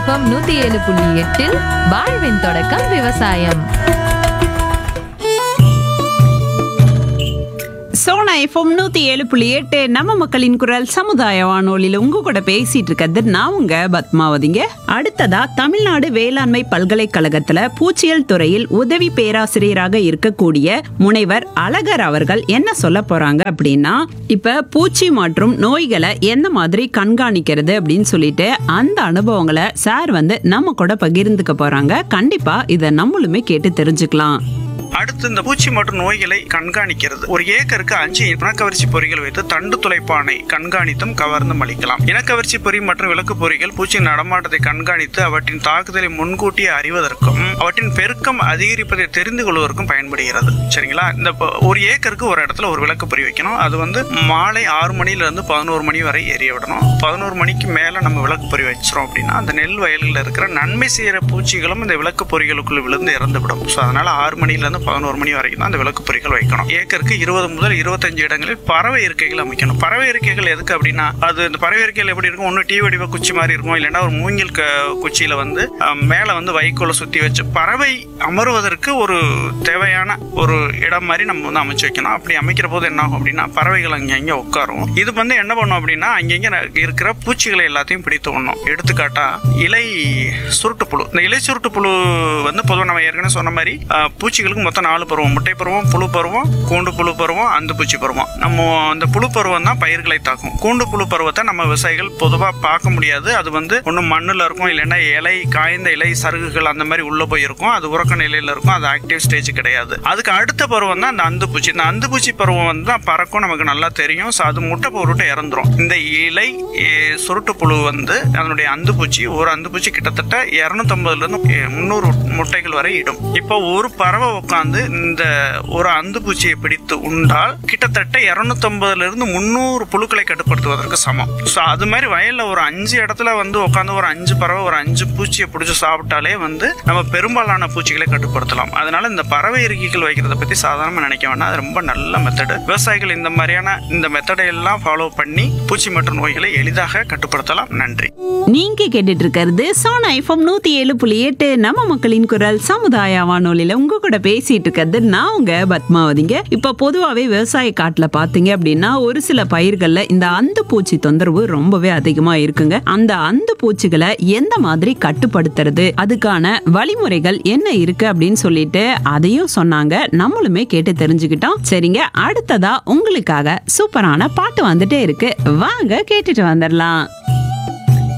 FM நூத்தி ஏழு புள்ளி எட்டில் வாழ்வின் தொடக்கம் விவசாயம் சோனா எஃப்எம் நூத்தி ஏழு புள்ளி எட்டு நம்ம மக்களின் குரல் சமுதாய வானொலியில் உங்க கூட பேசிட்டு இருக்கிறது நான் உங்க பத்மாவதிங்க அடுத்ததா தமிழ்நாடு வேளாண்மை பல்கலைக்கழகத்துல பூச்சியல் துறையில் உதவி பேராசிரியராக இருக்கக்கூடிய முனைவர் அழகர் அவர்கள் என்ன சொல்ல போறாங்க அப்படின்னா இப்ப பூச்சி மற்றும் நோய்களை எந்த மாதிரி கண்காணிக்கிறது அப்படின்னு சொல்லிட்டு அந்த அனுபவங்களை சார் வந்து நம்ம கூட பகிர்ந்துக்க போறாங்க கண்டிப்பா இதை நம்மளுமே கேட்டு தெரிஞ்சுக்கலாம் அடுத்து இந்த பூச்சி மற்றும் நோய்களை கண்காணிக்கிறது ஒரு ஏக்கருக்கு அஞ்சு இனக்கவர்ச்சி பொறிகள் வைத்து தண்டு துளைப்பானை கண்காணித்தும் கவர்ந்தும் அளிக்கலாம் இனக்கவர்ச்சி பொறி மற்றும் விளக்கு பொறிகள் பூச்சியின் நடமாட்டத்தை கண்காணித்து அவற்றின் தாக்குதலை முன்கூட்டியே அறிவதற்கும் அவற்றின் பெருக்கம் அதிகரிப்பதை தெரிந்து கொள்வதற்கும் பயன்படுகிறது சரிங்களா இந்த ப- ஒரு ஏக்கருக்கு ஒரு இடத்துல ஒரு விளக்கு பொறி வைக்கணும் அது வந்து மாலை ஆறு மணில இருந்து பதினோரு மணி வரை எரிய விடணும் பதினோரு மணிக்கு மேல நம்ம விளக்கு பொறி வச்சிரும் அப்படின்னா அந்த நெல் வயல்களில் இருக்கிற நன்மை செய்யற பூச்சிகளும் இந்த விளக்கு பொறிகளுக்குள்ள விழுந்து இறந்து விடும் ஸோ அதனால ஆறு மணில இருந்து பதினோரு மணி வரைக்கும் தான் அந்த விளக்கு பொறிகள் வைக்கணும் ஏக்கருக்கு இருபது முதல் இருபத்தஞ்சு இடங்களில் பறவை இருக்கைகள் அமைக்கணும் பறவை இருக்கைகள் எதுக்கு அப்படின்னா அது இந்த பறவை இருக்கைகள் எப்படி இருக்கும் ஒன்று டீ வடிவ குச்சி மாதிரி இருக்கும் இல்லைன்னா ஒரு மூங்கில் க குச்சியில வந்து அஹ், மேல வந்து வைக்கோலை சுத்தி வச்சு பறவை அமருவதற்கு ஒரு தேவையான ஒரு இடம் மாதிரி நம்ம வந்து அமைச்சு வைக்கணும் அப்படி அமைக்கிற போது என்ன ஆகும் அப்படின்னா பறவைகள் அங்கே அங்கே உட்காரும் இது வந்து என்ன பண்ணும் அப்படின்னா அங்கங்கே இருக்கிற பூச்சிகளை எல்லாத்தையும் பிடித்து உண்ணும் எடுத்துக்காட்டா இலை சுருட்டு புழு இந்த இலை சுருட்டு புழு வந்து பொதுவாக நம்ம ஏற்கனவே சொன்ன மாதிரி அஹ், பூச்சிகளுக்கு மொத்தம் நாலு பருவம் முட்டை பருவம் புழு பருவம் கூண்டு புழு பருவம் அந்த பூச்சி பருவம் நம்ம அந்த புழு பருவம் தான் பயிர்களை தாக்கும் கூண்டு புழு பருவத்தை நம்ம விவசாயிகள் பொதுவாக பார்க்க முடியாது அது வந்து ஒன்று மண்ணில் இருக்கும் இல்லைன்னா இலை காய்ந்த இலை சருகுகள் அந்த மாதிரி உள்ள போய் இருக்கும் அது உறக்க நிலையில இருக்கும் அது ஆக்டிவ் ஸ்டேஜ் கிடையாது அதுக்கு அடுத்த பருவம் தான் அந்த அந்து பூச்சி இந்த அந்து பூச்சி பருவம் வந்து தான் பறக்கும் நமக்கு நல்லா தெரியும் ஸோ அது முட்டை போட்டு இறந்துரும் இந்த இலை எ, சுருட்டு புழு வந்து அதனுடைய அந்து பூச்சி ஒரு அந்து பூச்சி கிட்டத்தட்ட இரநூத்தம்பதுல இருந்து முந்நூறு முட்டைகள் வரை இடும் இப்போ ஒரு பறவை உட்காந்து இந்த ஒரு அந்து பூச்சியை பிடித்து உண்டால் கிட்டத்தட்ட இரநூத்தம்பதுல இருந்து முந்நூறு புழுக்களை கட்டுப்படுத்துவதற்கு சமம் ஸோ அது மாதிரி வயல்ல ஒரு அஞ்சு இடத்துல வந்து உட்காந்து ஒரு அஞ்சு பறவை ஒரு அஞ்சு பூச்சியை பிடிச்சி சாப்பிட்டாலே வந்து நம்ம பெரும்பாலான பூச்சிகளை கட்டுப்படுத்தலாம் அதனால இந்த பறவை இருக்கைகள் வைக்கிறத பத்தி சாதாரணமா நினைக்க வேண்டாம் அது ரொம்ப நல்ல மெத்தடு விவசாயிகள் இந்த மாதிரியான இந்த மெத்தடை எல்லாம் ஃபாலோ பண்ணி பூச்சி மற்றும் நோய்களை எளிதாக கட்டுப்படுத்தலாம் நன்றி நீங்க கேட்டுட்டு இருக்கிறது சோனா எஃப்எம் நூத்தி ஏழு புள்ளி எட்டு நம்ம மக்களின் குரல் சமுதாய வானொலியில உங்க கூட பேசிட்டு இருக்கிறது நான் உங்க பத்மாவதிங்க இப்ப பொதுவாவே விவசாய காட்டுல பாத்தீங்க அப்படின்னா ஒரு சில பயிர்கள்ல இந்த அந்து பூச்சி தொந்தரவு ரொம்பவே அதிகமா இருக்குங்க அந்த அந்து பூச்சிகளை எந்த மாதிரி கட்டுப்படுத்துறது அதுக்கான வழிமுறைகள் என்ன இருக்கு அப்படின்னு சொல்லிட்டு அதையும் சொன்னாங்க நம்மளுமே கேட்டு தெரிஞ்சுக்கிட்டோம் சரிங்க அடுத்ததா உங்களுக்காக சூப்பரான பாட்டு வந்துட்டே இருக்கு வாங்க கேட்டுட்டு வந்துடலாம்